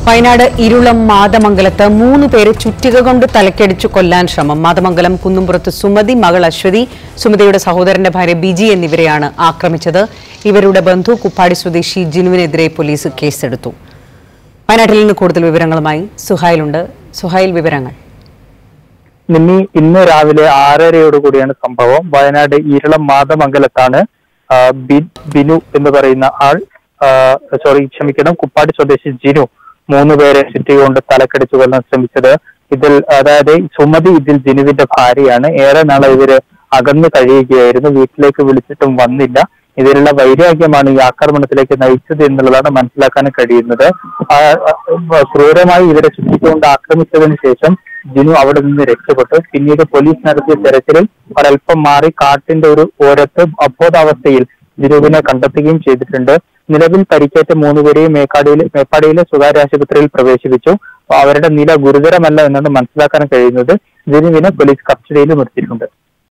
വയനാട് ഇരുളം മാതമംഗലത്ത് മൂന്ന് പേരെ ചുറ്റിക കൊണ്ട് തലക്കടിച്ചു കൊല്ലാൻ ശ്രമം മാതമംഗലം കുന്നുംപുറത്ത് സുമതി മകൾ അശ്വതി സുമതിയുടെ സഹോദരന്റെ ഭാര്യ ബിജി എന്നിവരെയാണ് ആക്രമിച്ചത് ഇവരുടെ ബന്ധു കുപ്പാടി സ്വദേശി ജിനുവിനെതിരെ പോലീസ് കേസെടുത്തു വയനാട്ടിൽ നിന്ന് കൂടുതൽ വിവരങ്ങളുമായി സുഹൈലുണ്ട് സുഹൈൽ വിവരങ്ങൾ നിമ്മി ഇന്ന് രാവിലെ ആറരയോട് കൂടിയാണ് സംഭവം വയനാട് ഈരളം മാതമംഗലത്താണ് ആ, ബി- ബിനു എന്ന് പറയുന്ന ആൾ ആ, സോറി ക്ഷമിക്കണം കുപ്പാടി സ്വദേശി ജിനു മൂന്ന് പേരെ ചുറ്റികൊണ്ട് തലക്കടിച്ചു കൊല്ലാൻ ശ്രമിച്ചത് ഇതിൽ അതായത് സുമതി ഇതിൽ ജിനുവിന്റെ ഭാര്യയാണ് ഏറെ നാളെ ഇവര് അകന്നു കഴിയുകയായിരുന്നു വീട്ടിലേക്ക് വിളിച്ചിട്ടും വന്നില്ല ഇതിലുള്ള വൈരാഗ്യമാണ് ഈ ആക്രമണത്തിലേക്ക് നയിച്ചത് എന്നുള്ളതാണ് മനസ്സിലാക്കാൻ കഴിയുന്നത് ആ, ആ, ക്രൂരമായി ഇവരെ ചുറ്റിക്കൊണ്ട് ആക്രമിച്ചതിന് ശേഷം ജിനു അവിടെ നിന്ന് രക്ഷപ്പെട്ടു പിന്നീട് പോലീസ് നടത്തിയ തെരച്ചിലിൽ ഒരൽപ്പം മാറി കാട്ടിന്റെ ഒരു ഓരത്ത് അബോധാവസ്ഥയിൽ ജിനുവിനെ കണ്ടെത്തുകയും ചെയ്തിട്ടുണ്ട് നിലവിൽ പരിക്കേറ്റ മൂന്നുപേരെയും മേക്കാടിയിലെ മേപ്പാടിയിലെ സ്വകാര്യ ആശുപത്രിയിൽ പ്രവേശിപ്പിച്ചു അപ്പൊ അവരുടെ നില ഗുരുതരമല്ല എന്നാണ് മനസ്സിലാക്കാൻ കഴിയുന്നത് ജിനുവിനെ പോലീസ് കസ്റ്റഡിയിലും എടുത്തിട്ടുണ്ട്